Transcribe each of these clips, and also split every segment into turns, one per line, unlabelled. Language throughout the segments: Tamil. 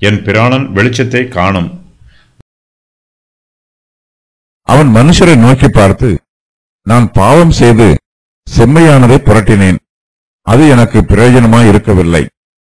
என் பிராணன் வெளிச்சத்தை காணும்
அவன் மனுஷரை நோக்கி பார்த்து நான் பாவம் செய்து செம்மையானதை புரட்டினேன் அது எனக்கு பிரயோஜனமாய் இருக்கவில்லை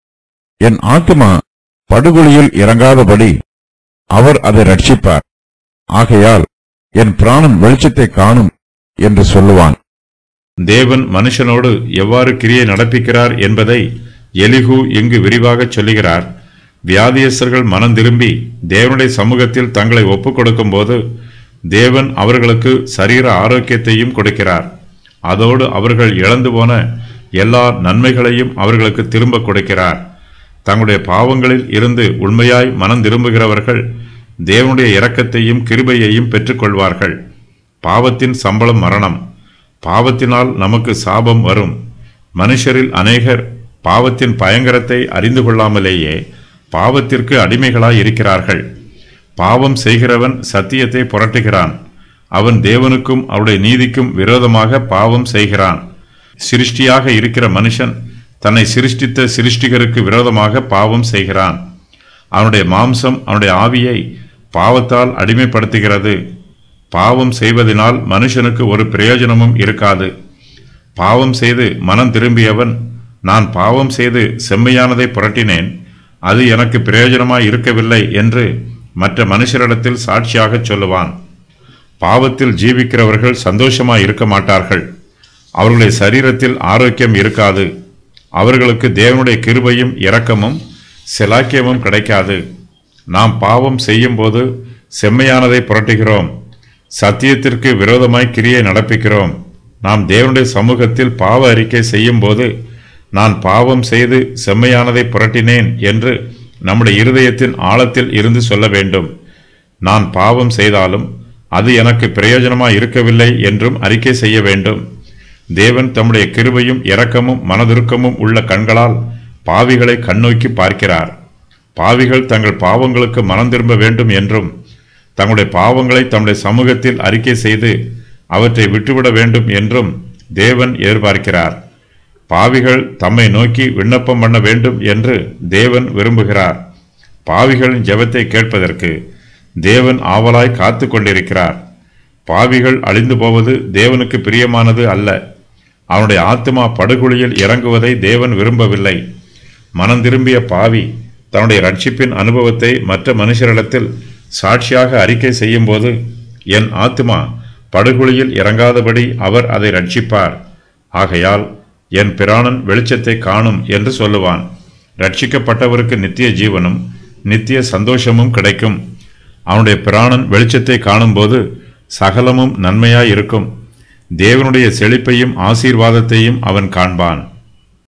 என் ஆத்துமா படுகொலியில் இறங்காதபடி அவர் அதை ரட்சிப்பார் ஆகையால் என் பிராணன் வெளிச்சத்தை காணும் என்று சொல்லுவான்
தேவன் மனுஷனோடு எவ்வாறு கிரியை நடப்பிக்கிறார் என்பதை எலிகு இங்கு விரிவாகச் சொல்லுகிறார் வியாதியஸ்தர்கள் மனம் திரும்பி தேவனுடைய சமூகத்தில் தங்களை ஒப்புக் கொடுக்கும்போது தேவன் அவர்களுக்கு சரீர ஆரோக்கியத்தையும் கொடுக்கிறார் அதோடு அவர்கள் இழந்து போன எல்லா நன்மைகளையும் அவர்களுக்கு திரும்ப கொடுக்கிறார் தங்களுடைய பாவங்களில் இருந்து உண்மையாய் மனம் திரும்புகிறவர்கள் தேவனுடைய இரக்கத்தையும் கிருபையையும் பெற்றுக்கொள்வார்கள் பாவத்தின் சம்பளம் மரணம் பாவத்தினால் நமக்கு சாபம் வரும் மனுஷரில் அநேகர் பாவத்தின் பயங்கரத்தை அறிந்து கொள்ளாமலேயே பாவத்திற்கு அடிமைகளாய் இருக்கிறார்கள் பாவம் செய்கிறவன் சத்தியத்தை புரட்டுகிறான் அவன் தேவனுக்கும் அவருடைய நீதிக்கும் விரோதமாக பாவம் செய்கிறான் சிருஷ்டியாக இருக்கிற மனுஷன் தன்னை சிருஷ்டித்த சிருஷ்டிகருக்கு விரோதமாக பாவம் செய்கிறான் அவனுடைய மாம்சம் அவனுடைய ஆவியை பாவத்தால் அடிமைப்படுத்துகிறது பாவம் செய்வதனால் மனுஷனுக்கு ஒரு பிரயோஜனமும் இருக்காது பாவம் செய்து மனம் திரும்பியவன் நான் பாவம் செய்து செம்மையானதை புரட்டினேன் அது எனக்கு பிரயோஜனமாய் இருக்கவில்லை என்று மற்ற மனுஷரிடத்தில் சாட்சியாகச் சொல்லுவான் பாவத்தில் ஜீவிக்கிறவர்கள் சந்தோஷமாய் இருக்க மாட்டார்கள் அவர்களுடைய சரீரத்தில் ஆரோக்கியம் இருக்காது அவர்களுக்கு தேவனுடைய கிருபையும் இரக்கமும் சிலாக்கியமும் கிடைக்காது நாம் பாவம் செய்யும்போது செம்மையானதை புரட்டுகிறோம் சத்தியத்திற்கு விரோதமாய் கிரியை நடப்பிக்கிறோம் நாம் தேவனுடைய சமூகத்தில் பாவ அறிக்கை செய்யும்போது நான் பாவம் செய்து செம்மையானதை புரட்டினேன் என்று நம்முடைய இருதயத்தின் ஆழத்தில் இருந்து சொல்ல வேண்டும் நான் பாவம் செய்தாலும் அது எனக்கு பிரயோஜனமாய் இருக்கவில்லை என்றும் அறிக்கை செய்ய வேண்டும் தேவன் தம்முடைய கிருபையும் இரக்கமும் மனதுருக்கமும் உள்ள கண்களால் பாவிகளை கண்ணோக்கி பார்க்கிறார் பாவிகள் தங்கள் பாவங்களுக்கு மனம் திரும்ப வேண்டும் என்றும் தங்களுடைய பாவங்களை தம்முடைய சமூகத்தில் அறிக்கை செய்து அவற்றை விட்டுவிட வேண்டும் என்றும் தேவன் எதிர்பார்க்கிறார் பாவிகள் தம்மை நோக்கி விண்ணப்பம் பண்ண வேண்டும் என்று தேவன் விரும்புகிறார் பாவிகளின் ஜெபத்தை கேட்பதற்கு தேவன் ஆவலாய் காத்து கொண்டிருக்கிறார் பாவிகள் அழிந்து போவது தேவனுக்கு பிரியமானது அல்ல அவனுடைய ஆத்மா படுகொலியில் இறங்குவதை தேவன் விரும்பவில்லை மனம் திரும்பிய பாவி தன்னுடைய ரட்சிப்பின் அனுபவத்தை மற்ற மனுஷரிடத்தில் சாட்சியாக அறிக்கை செய்யும்போது என் ஆத்மா படுகொலியில் இறங்காதபடி அவர் அதை ரட்சிப்பார் ஆகையால் என் பிராணன் வெளிச்சத்தை காணும் என்று சொல்லுவான் ரட்சிக்கப்பட்டவருக்கு நித்திய ஜீவனும் நித்திய சந்தோஷமும் கிடைக்கும் அவனுடைய பிராணன் வெளிச்சத்தை காணும்போது சகலமும் நன்மையாய் இருக்கும் தேவனுடைய செழிப்பையும் ஆசீர்வாதத்தையும் அவன் காண்பான்